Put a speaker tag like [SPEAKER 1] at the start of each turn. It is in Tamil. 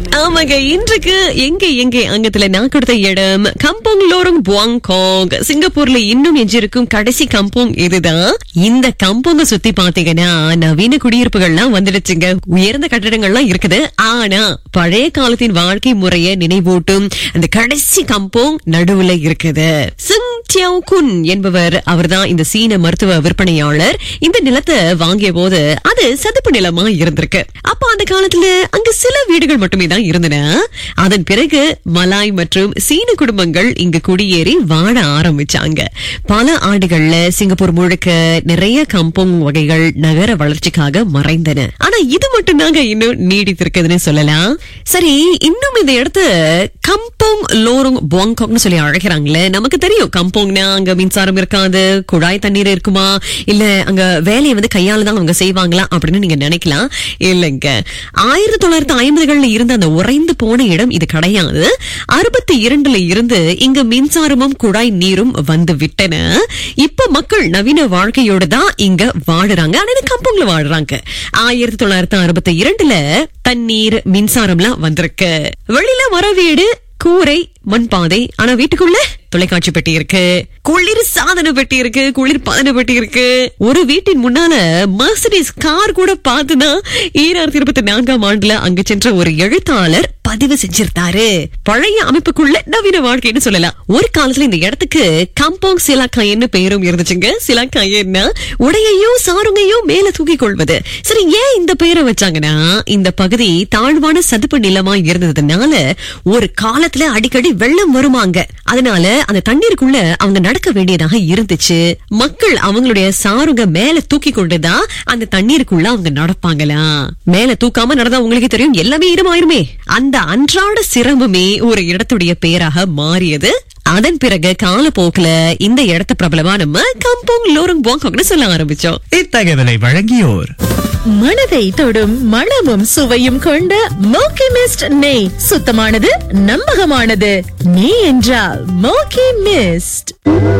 [SPEAKER 1] ஆமாங்க இன்றைக்கு எங்க எங்க அங்கத்துல நான் கொடுத்த இடம் கம்போங் லோரங் புவாங்காங் சிங்கப்பூர்ல இன்னும் எஞ்சிருக்கும் கடைசி கம்போங் இதுதான் இந்த கம்போங்க சுத்தி பாத்தீங்கன்னா நவீன குடியிருப்புகள்லாம் வந்துடுச்சுங்க உயர்ந்த கட்டிடங்கள்லாம் இருக்குது ஆனா பழைய காலத்தின் வாழ்க்கை முறையை நினைவூட்டும் அந்த கடைசி கம்போங் நடுவுல இருக்குது சிங் டியாவ் குன் என்பவர் அவர்தான் இந்த சீன மருத்துவ விற்பனையாளர் இந்த நிலத்தை வாங்கிய போது அது சதுப்பு நிலமா இருந்திருக்கு அப்ப அந்த காலத்துல அங்க சில வீடுகள் மட்டுமே தான் இருந்தன அதன் பிறகு மலாய் மற்றும் சீன குடும்பங்கள் இங்கு குடியேறி வாழ ஆரம்பிச்சாங்க பல ஆண்டுகள்ல சிங்கப்பூர் முழுக்க நிறைய கம்போங் வகைகள் நகர வளர்ச்சிக்காக மறைந்தன ஆனா இது மட்டும் தாங்க இன்னும் நீடித்திருக்குதுன்னு சொல்லலாம் சரி இன்னும் இந்த இடத்த கம்போங் லோரோங் பாங்காக்னு சொல்லி அழைக்கிறாங்களே நமக்கு தெரியும் கம்போங்னா அங்க மின்சாரம் இருக்காது குழாய் தண்ணீர் இருக்குமா இல்ல அங்க வேலையை வந்து கையால தான் அவங்க செய்வாங்களா அப்படின்னு நீங்க நினைக்கலாம் இல்லைங்க ஆயிரத்தி தொள்ளாயிரத்தி ஐம்பதுகள்ல இருந்த அந்த உறைந்து போன இடம் இது கிடையாது அறுபத்தி இரண்டுல இருந்து இங்க மின்சாரமும் குழாய் நீரும் வந்து விட்டன இப்ப மக்கள் நவீன வாழ்க்கையோட தான் இங்க வாழுறாங்க ஆனா இந்த கம்போங்ல வாழ்றாங்க ஆயிரத்தி தொள்ளாயிரத்தி அறுபத்தி இரண்டுல தண்ணீர் மின்சாரம்லாம் வந்திருக்கு வெளியில மர வீடு கூரை மண்பாதை ஆனா வீட்டுக்குள்ள தொலைக்காட்சி பெட்டி இருக்கு குளிர் சாதன பெட்டி இருக்கு குளிர் பதன பெட்டி இருக்கு ஒரு வீட்டின் முன்னால மர்சிடிஸ் கார் கூட பார்த்துனா ஈராயிரத்தி இருபத்தி நான்காம் ஆண்டுல அங்க சென்ற ஒரு எழுத்தாளர் பதிவு செஞ்சிருந்தாரு பழைய அமைப்புக்குள்ள நவீன வாழ்க்கைன்னு சொல்லலாம் ஒரு காலத்துல இந்த இடத்துக்கு கம்போங் சிலாக்காயன்னு பெயரும் இருந்துச்சுங்க சிலாக்காயன்னா உடையையும் சாருங்கையும் மேல தூக்கி கொள்வது சரி ஏன் இந்த பெயரை வச்சாங்கன்னா இந்த பகுதி தாழ்வான சதுப்பு நிலமா இருந்ததுனால ஒரு காலத்துல அடிக்கடி வெள்ளம் வருமாங்க அதனால அந்த தண்ணீருக்குள்ள அவங்க நடக்க வேண்டியதாக இருந்துச்சு மக்கள் அவங்களுடைய சாருங்க மேல தூக்கி கொண்டுதான் அந்த தண்ணீருக்குள்ள அவங்க நடப்பாங்களா மேல தூக்காம நடந்தா உங்களுக்கு தெரியும் எல்லாமே ஈரமாயிருமே அந்த அன்றாட சிரமமே ஒரு இடத்துடைய பெயராக மாறியது அதன் பிறகு காலப்போக்குல இந்த இடத்த பிரபலமா நம்ம கம்போங் லோரங் பாங்காக்னு சொல்ல ஆரம்பிச்சோம்
[SPEAKER 2] இத்தகவலை வழங்கியோர்
[SPEAKER 3] மனதை தொடும் மணமும் சுவையும் கொண்ட மோக்கி மிஸ்ட் நெய் சுத்தமானது நம்பகமானது நெய் என்றால் மோக்கி மிஸ்ட்